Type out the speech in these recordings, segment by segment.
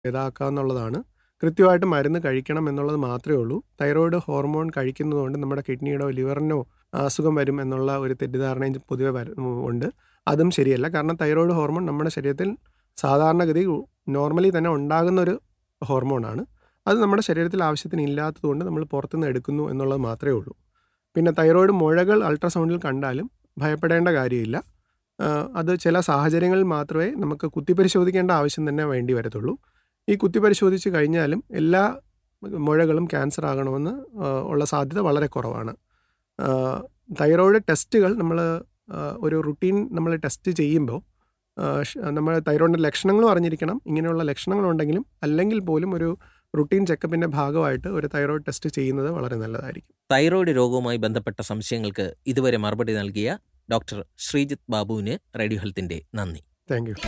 ഇതാക്കാന്നുള്ളതാണ് കൃത്യമായിട്ട് മരുന്ന് കഴിക്കണം എന്നുള്ളത് മാത്രമേ ഉള്ളൂ തൈറോയ്ഡ് ഹോർമോൺ കഴിക്കുന്നതുകൊണ്ട് നമ്മുടെ കിഡ്നിയുടോ ലിവറിനോ അസുഖം വരും എന്നുള്ള ഒരു തെറ്റിദ്ധാരണയും പൊതുവെ വര ഉണ്ട് അതും ശരിയല്ല കാരണം തൈറോയ്ഡ് ഹോർമോൺ നമ്മുടെ ശരീരത്തിൽ സാധാരണഗതി നോർമലി തന്നെ ഉണ്ടാകുന്ന ഒരു ഹോർമോണാണ് അത് നമ്മുടെ ശരീരത്തിൽ ആവശ്യത്തിന് ഇല്ലാത്തതുകൊണ്ട് നമ്മൾ പുറത്തുനിന്ന് എടുക്കുന്നു എന്നുള്ളത് മാത്രമേ ഉള്ളൂ പിന്നെ തൈറോയ്ഡ് മുഴകൾ അൾട്രാസൗണ്ടിൽ കണ്ടാലും ഭയപ്പെടേണ്ട കാര്യമില്ല ആ, അത് ചില സാഹചര്യങ്ങളിൽ മാത്രമേ നമുക്ക് കുത്തിപ്പരിശോധിക്കേണ്ട ആവശ്യം തന്നെ വേണ്ടി വരത്തുള്ളൂ ഈ കുത്തിപ്പരിശോധിച്ച് കഴിഞ്ഞാലും എല്ലാ മുഴകളും ക്യാൻസർ ആകണമെന്ന് ആ, ഉള്ള സാധ്യത വളരെ കുറവാണ് ആ, തൈറോയ്ഡ് ടെസ്റ്റുകൾ നമ്മൾ ഒരു റുട്ടീൻ നമ്മൾ ടെസ്റ്റ് ചെയ്യുമ്പോൾ നമ്മൾ തൈറോയിഡിൻ്റെ ലക്ഷണങ്ങളും അറിഞ്ഞിരിക്കണം ഇങ്ങനെയുള്ള ലക്ഷണങ്ങളുണ്ടെങ്കിലും അല്ലെങ്കിൽ പോലും ഒരു റുട്ടീൻ ചെക്കപ്പിൻ്റെ ഭാഗമായിട്ട് ഒരു തൈറോയ്ഡ് ടെസ്റ്റ് ചെയ്യുന്നത് വളരെ നല്ലതായിരിക്കും തൈറോയ്ഡ് രോഗവുമായി ബന്ധപ്പെട്ട സംശയങ്ങൾക്ക് ഇതുവരെ മറുപടി നൽകിയ ഡോക്ടർ ശ്രീജിത്ത് ബാബുവിന് റേഡിയോ ഹെൽത്തിന്റെ നന്ദി താങ്ക് യു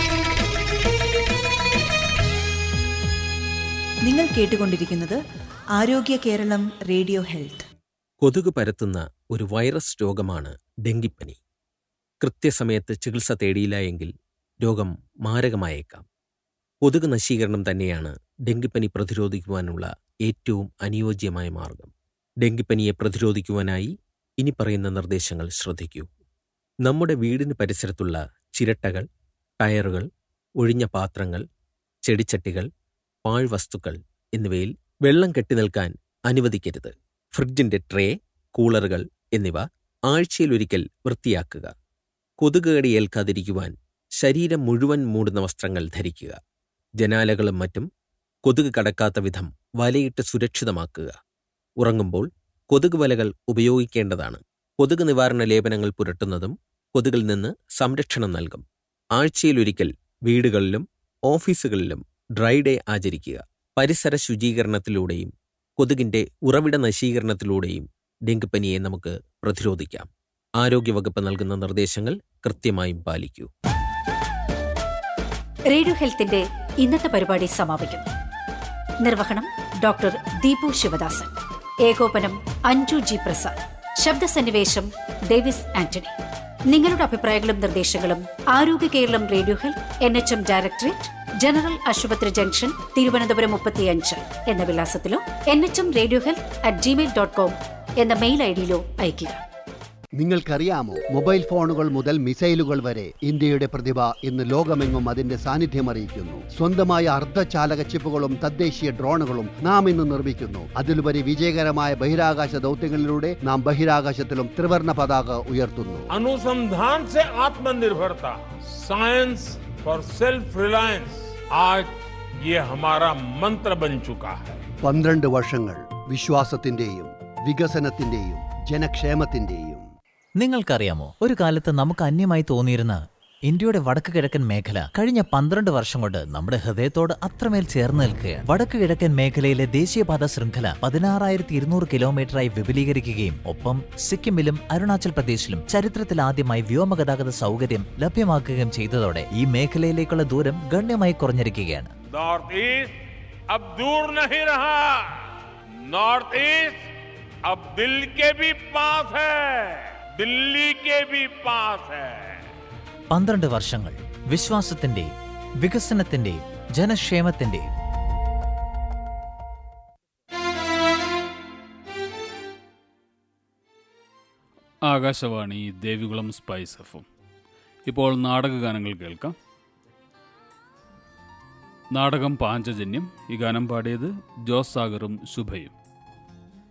നിങ്ങൾ കേട്ടുകൊണ്ടിരിക്കുന്നത് ആരോഗ്യ കേരളം റേഡിയോ ഹെൽത്ത് കൊതുക് പരത്തുന്ന ഒരു വൈറസ് രോഗമാണ് ഡെങ്കിപ്പനി കൃത്യസമയത്ത് ചികിത്സ തേടിയില്ല എങ്കിൽ രോഗം മാരകമായേക്കാം കൊതുക് നശീകരണം തന്നെയാണ് ഡെങ്കിപ്പനി പ്രതിരോധിക്കുവാനുള്ള ഏറ്റവും അനുയോജ്യമായ മാർഗം ഡെങ്കിപ്പനിയെ പ്രതിരോധിക്കുവാനായി ഇനി പറയുന്ന നിർദ്ദേശങ്ങൾ ശ്രദ്ധിക്കൂ നമ്മുടെ വീടിന് പരിസരത്തുള്ള ചിരട്ടകൾ ടയറുകൾ ഒഴിഞ്ഞ പാത്രങ്ങൾ ചെടിച്ചട്ടികൾ പാഴ്വസ്തുക്കൾ എന്നിവയിൽ വെള്ളം കെട്ടിനിൽക്കാൻ അനുവദിക്കരുത് ഫ്രിഡ്ജിന്റെ ട്രേ കൂളറുകൾ എന്നിവ ആഴ്ചയിലൊരിക്കൽ വൃത്തിയാക്കുക കൊതുകുകടി ഏൽക്കാതിരിക്കുവാൻ ശരീരം മുഴുവൻ മൂടുന്ന വസ്ത്രങ്ങൾ ധരിക്കുക ജനാലകളും മറ്റും കൊതുക് കടക്കാത്ത വിധം വലയിട്ട് സുരക്ഷിതമാക്കുക ഉറങ്ങുമ്പോൾ കൊതുക് വലകൾ ഉപയോഗിക്കേണ്ടതാണ് കൊതുക് നിവാരണ ലേപനങ്ങൾ പുരട്ടുന്നതും കൊതുകിൽ നിന്ന് സംരക്ഷണം നൽകും ആഴ്ചയിലൊരിക്കൽ വീടുകളിലും ഓഫീസുകളിലും ഡ്രൈ ഡേ ആചരിക്കുക പരിസര ശുചീകരണത്തിലൂടെയും കൊതുകിന്റെ ഉറവിട നശീകരണത്തിലൂടെയും ഡെങ്കിപ്പനിയെ നമുക്ക് പ്രതിരോധിക്കാം ആരോഗ്യവകുപ്പ് നൽകുന്ന നിർദ്ദേശങ്ങൾ കൃത്യമായും പാലിക്കൂ റേഡിയോ ഹെൽത്തിന്റെ ഇന്നത്തെ പരിപാടി സമാപിക്കുന്നു നിർവഹണം ഡോക്ടർ ദീപു ശിവദാസൻ ഏകോപനം അഞ്ജു ജി പ്രസാദ് ശബ്ദസന്നിവേശം ഡേവിസ് ആന്റണി നിങ്ങളുടെ അഭിപ്രായങ്ങളും നിർദ്ദേശങ്ങളും Arogya Keralam radio health N H M directorate general ആശുപത്രി ജംഗ്ഷൻ തിരുവനന്തപുരം മുപ്പത്തിയഞ്ച് എന്ന വിലാസത്തിലോ N H M radio health at Gmail dot com എന്ന മെയിൽ ഐ ഡിയിലോ അയയ്ക്കുക നിങ്ങൾക്കറിയാമോ മൊബൈൽ ഫോണുകൾ മുതൽ മിസൈലുകൾ വരെ ഇന്ത്യയുടെ പ്രതിഭ ഇന്ന് ലോകമെങ്ങും അതിന്റെ സാന്നിധ്യം അറിയിക്കുന്നു സ്വന്തമായ അർദ്ധചാലക ചിപ്പുകളും തദ്ദേശീയ ഡ്രോണുകളും നാം ഇന്ന് നിർമ്മിക്കുന്നു അതിലുപരി വിജയകരമായ ബഹിരാകാശ ദൗത്യങ്ങളിലൂടെ നാം ബഹിരാകാശത്തിലും ത്രിവർണ പതാക ഉയർത്തുന്നു अनुसंधान से आत्मनिर्भरता साइंस फॉर सेल्फ रिलायंस आज ये हमारा मंत्र बन चुका है പന്ത്രണ്ട് വർഷങ്ങൾ വിശ്വാസത്തിന്റെയും വികസനത്തിന്റെയും ജനക്ഷേമത്തിന്റെയും നിങ്ങൾക്കറിയാമോ ഒരു കാലത്ത് നമുക്ക് അന്യമായി തോന്നിയിരുന്ന ഇന്ത്യയുടെ വടക്ക് കിഴക്കൻ മേഖല കഴിഞ്ഞ പന്ത്രണ്ട് വർഷം കൊണ്ട് നമ്മുടെ ഹൃദയത്തോട് അത്രമേൽ ചേർന്ന് നിൽക്കുകയാണ് വടക്ക് കിഴക്കൻ മേഖലയിലെ ദേശീയപാത ശൃംഖല പതിനാറായിരത്തി ഇരുന്നൂറ് കിലോമീറ്ററായി വിപുലീകരിക്കുകയും ഒപ്പം സിക്കിമിലും അരുണാചൽ പ്രദേശിലും ചരിത്രത്തിൽ ആദ്യമായി വ്യോമഗതാഗത സൗകര്യം ലഭ്യമാക്കുകയും ചെയ്തതോടെ ഈ മേഖലയിലേക്കുള്ള ദൂരം ഗണ്യമായി കുറഞ്ഞിരിക്കുകയാണ് नॉर्थ ईस्ट अब दूर नहीं रहा नॉर्थ ईस्ट अब दिल के भी पास है दिल्ली के भी पास है പന്ത്രണ്ട് വർഷങ്ങൾ വിശ്വാസത്തിന്റെയും വികസനത്തിന്റെയും ജനക്ഷേമത്തിന്റെയും ആകാശവാണി ദേവികുളം സ്പൈസ് എഫും ഇപ്പോൾ നാടകഗാനങ്ങൾ കേൾക്കാം നാടകം പാഞ്ചജന്യം ഈ ഗാനം പാടിയത് ജോസ് സാഗറും ശുഭയും